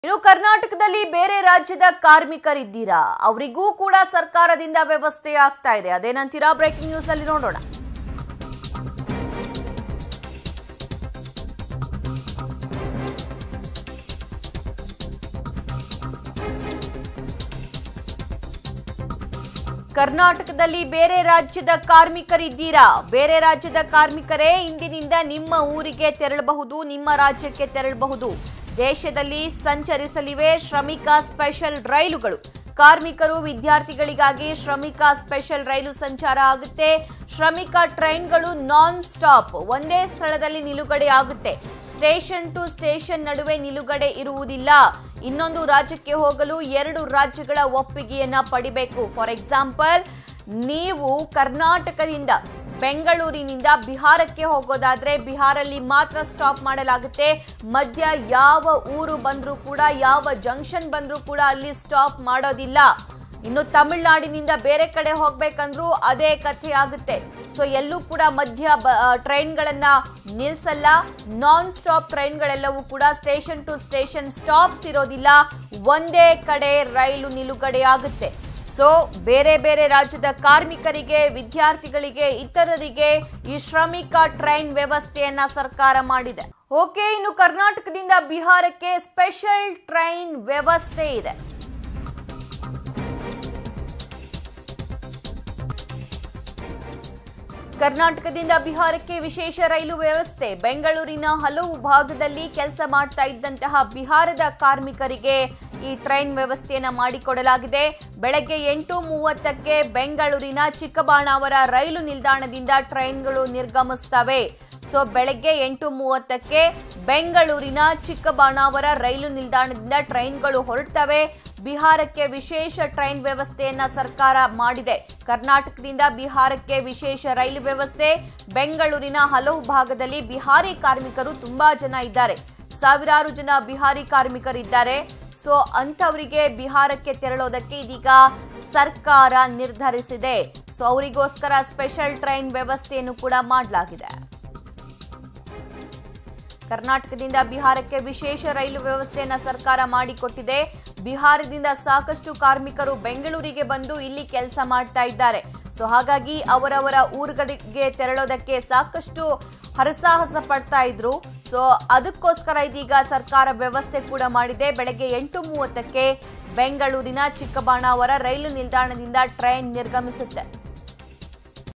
ಇನ್ನು ಕರ್ನಾಟಕದಲ್ಲಿ ಬೇರೆ ರಾಜ್ಯದ ಕಾರ್ಮಿಕರಿದ್ದೀರಾ ಅವರಿಗೂ ಕೂಡ ಸರ್ಕಾರದಿಂದ ವ್ಯವಸ್ಥೆ ಆಗ್ತಾ ಇದೆ ಅದೇನಂತೀರಾ ಬ್ರೇಕಿಂಗ್ ನ್ಯೂಸ್ ಅಲ್ಲಿ ನೋಡೋಣ ಕರ್ನಾಟಕದಲ್ಲಿ ಬೇರೆ ರಾಜ್ಯದ ಕಾರ್ಮಿಕರಿದ್ದೀರಾ ಬೇರೆ ರಾಜ್ಯದ ಕಾರ್ಮಿಕರೇ ಇಂದಿನಿಂದ ನಿಮ್ಮ ಊರಿಗೆ ತೆರಳಬಹುದು ನಿಮ್ಮ ರಾಜ್ಯಕ್ಕೆ ತೆರಳಬಹುದು ದೇಶದಲ್ಲಿ ಸಂಚರಿಸಲಿವೆ ಶ್ರಮಿಕ ಸ್ಪೆಷಲ್ ರೈಲುಗಳು ಕಾರ್ಮಿಕರು ವಿದ್ಯಾರ್ಥಿಗಳಿಗಾಗಿ ಶ್ರಮಿಕ ಸ್ಪೆಷಲ್ ರೈಲು ಸಂಚಾರ ಆಗುತ್ತೆ ಶ್ರಮಿಕ ಟ್ರೈನ್ಗಳು ನಾನ್ ಸ್ಟಾಪ್ ಒಂದೇ ಸ್ಥಳದಲ್ಲಿ ನಿಲುಗಡೆ ಆಗುತ್ತೆ ಸ್ಟೇಷನ್ ಟು ಸ್ಟೇಷನ್ ನಡುವೆ ನಿಲುಗಡೆ ಇರುವುದಿಲ್ಲ ಇನ್ನೊಂದು ರಾಜ್ಯಕ್ಕೆ ಹೋಗಲು ಎರಡು ರಾಜ್ಯಗಳ ಒಪ್ಪಿಗೆಯನ್ನ ಪಡಿಬೇಕು ಫಾರ್ ಎಕ್ಸಾಂಪಲ್ ನೀವು ಕರ್ನಾಟಕದಿಂದ ಬೆಂಗಳೂರಿನಿಂದ ಬಿಹಾರಕ್ಕೆ ಹೋಗೋದಾದ್ರೆ ಬಿಹಾರಲ್ಲಿ ಮಾತ್ರ ಸ್ಟಾಪ್ ಮಾಡಲಾಗುತ್ತೆ ಮಧ್ಯ ಯಾವ ಊರು ಬಂದ್ರೂ ಕೂಡ ಯಾವ ಜಂಕ್ಷನ್ ಬಂದ್ರೂ ಕೂಡ ಅಲ್ಲಿ ಸ್ಟಾಪ್ ಮಾಡೋದಿಲ್ಲ ಇನ್ನು ತಮಿಳುನಾಡಿನಿಂದ ಬೇರೆ ಕಡೆ ಹೋಗ್ಬೇಕಂದ್ರೂ ಅದೇ ಕಥೆ ಆಗುತ್ತೆ ಸೊ ಎಲ್ಲೂ ಕೂಡ ಮಧ್ಯ ಬ- ಆ, ಟ್ರೈನ್ಗಳನ್ನ ನಿಲ್ಸಲ್ಲ ನಾನ್ ಸ್ಟಾಪ್ ಟ್ರೈನ್ಗಳೆಲ್ಲವೂ ಕೂಡ ಸ್ಟೇಷನ್ ಟು ಸ್ಟೇಷನ್ ಸ್ಟಾಪ್ಸ್ ಇರೋದಿಲ್ಲ ಒಂದೇ ಕಡೆ ರೈಲು ನಿಲುಗಡೆ ಆಗುತ್ತೆ ಸೊ ಬೇರೆ ಬೇರೆ ರಾಜ್ಯದ ಕಾರ್ಮಿಕರಿಗೆ ವಿದ್ಯಾರ್ಥಿಗಳಿಗೆ ಇತರರಿಗೆ ಈ ಶ್ರಮಿಕ ಟ್ರೈನ್ ವ್ಯವಸ್ಥೆಯನ್ನ ಸರ್ಕಾರ ಮಾಡಿದೆ ಓಕೆ ಇನ್ನು ಕರ್ನಾಟಕದಿಂದ ಬಿಹಾರಕ್ಕೆ ಸ್ಪೆಷಲ್ ಟ್ರೈನ್ ವ್ಯವಸ್ಥೆ ಇದೆ ಕರ್ನಾಟಕದಿಂದ ಬಿಹಾರಕ್ಕೆ ವಿಶೇಷ ರೈಲು ವ್ಯವಸ್ಥೆ ಬೆಂಗಳೂರಿನ ಹಲವು ಭಾಗದಲ್ಲಿ ಕೆಲಸ ಮಾಡ್ತಾ ಇದ್ದಂತಹ ಬಿಹಾರದ ಕಾರ್ಮಿಕರಿಗೆ ಈ ಟ್ರೈನ್ ವ್ಯವಸ್ಥೆಯನ್ನ ಮಾಡಿಕೊಡಲಾಗಿದೆ ಬೆಳಗ್ಗೆ ಎಂಟು ಮೂವತ್ತಕ್ಕೆ ಬೆಂಗಳೂರಿನ ಚಿಕ್ಕಬಾಣಾವರ ರೈಲು ನಿಲ್ದಾಣದಿಂದ ಟ್ರೈನ್ಗಳು ನಿರ್ಗಮಿಸ್ತವೆ ಸೊ ಬೆಳಗ್ಗೆ ಎಂಟು ಮೂವತ್ತಕ್ಕೆ ಬೆಂಗಳೂರಿನ ಚಿಕ್ಕಬಾಣಾವರ ರೈಲು ನಿಲ್ದಾಣದಿಂದ ಟ್ರೈನ್ಗಳು ಹೊರಡ್ತವೆ ಬಿಹಾರಕ್ಕೆ ವಿಶೇಷ ಟ್ರೈನ್ ವ್ಯವಸ್ಥೆಯನ್ನ ಸರ್ಕಾರ ಮಾಡಿದೆ ಕರ್ನಾಟಕದಿಂದ ಬಿಹಾರಕ್ಕೆ ವಿಶೇಷ ರೈಲು ವ್ಯವಸ್ಥೆ ಬೆಂಗಳೂರಿನ ಹಲವು ಭಾಗದಲ್ಲಿ ಬಿಹಾರಿ ಕಾರ್ಮಿಕರು ತುಂಬಾ ಜನ ಇದ್ದಾರೆ ಸಾವಿರಾರು ಜನ ಬಿಹಾರಿ ಕಾರ್ಮಿಕರಿದ್ದಾರೆ ಸೊ ಅಂಥವರಿಗೆ ಬಿಹಾರಕ್ಕೆ ತೆರಳೋದಕ್ಕೆ ಇದೀಗ ಸರ್ಕಾರ ನಿರ್ಧರಿಸಿದೆ ಸೊ ಅವರಿಗೋಸ್ಕರ ಸ್ಪೆಷಲ್ ಟ್ರೈನ್ ವ್ಯವಸ್ಥೆಯನ್ನು ಕೂಡ ಮಾಡಲಾಗಿದೆ ಕರ್ನಾಟಕದಿಂದ ಬಿಹಾರಕ್ಕೆ ವಿಶೇಷ ರೈಲು ವ್ಯವಸ್ಥೆಯನ್ನ ಸರ್ಕಾರ ಮಾಡಿಕೊಟ್ಟಿದೆ ಬಿಹಾರದಿಂದ ಸಾಕಷ್ಟು ಕಾರ್ಮಿಕರು ಬೆಂಗಳೂರಿಗೆ ಬಂದು ಇಲ್ಲಿ ಕೆಲಸ ಮಾಡ್ತಾ ಇದ್ದಾರೆ ಸೊ ಹಾಗಾಗಿ ಅವರವರ ಊರುಗಳಿಗೆ ತೆರಳೋದಕ್ಕೆ ಸಾಕಷ್ಟು ಹರಸಾಹಸ ಪಡ್ತಾ ಇದ್ರು ಸೊ ಅದಕ್ಕೋಸ್ಕರ ಇದೀಗ ಸರ್ಕಾರ ವ್ಯವಸ್ಥೆ ಕೂಡ ಮಾಡಿದೆ ಬೆಳಗ್ಗೆ ಎಂಟು ಮೂವತ್ತಕ್ಕೆ ಬೆಂಗಳೂರಿನ ಚಿಕ್ಕಬಾಣಾವರ ರೈಲು ನಿಲ್ದಾಣದಿಂದ ಟ್ರೈನ್ ನಿರ್ಗಮಿಸುತ್ತೆ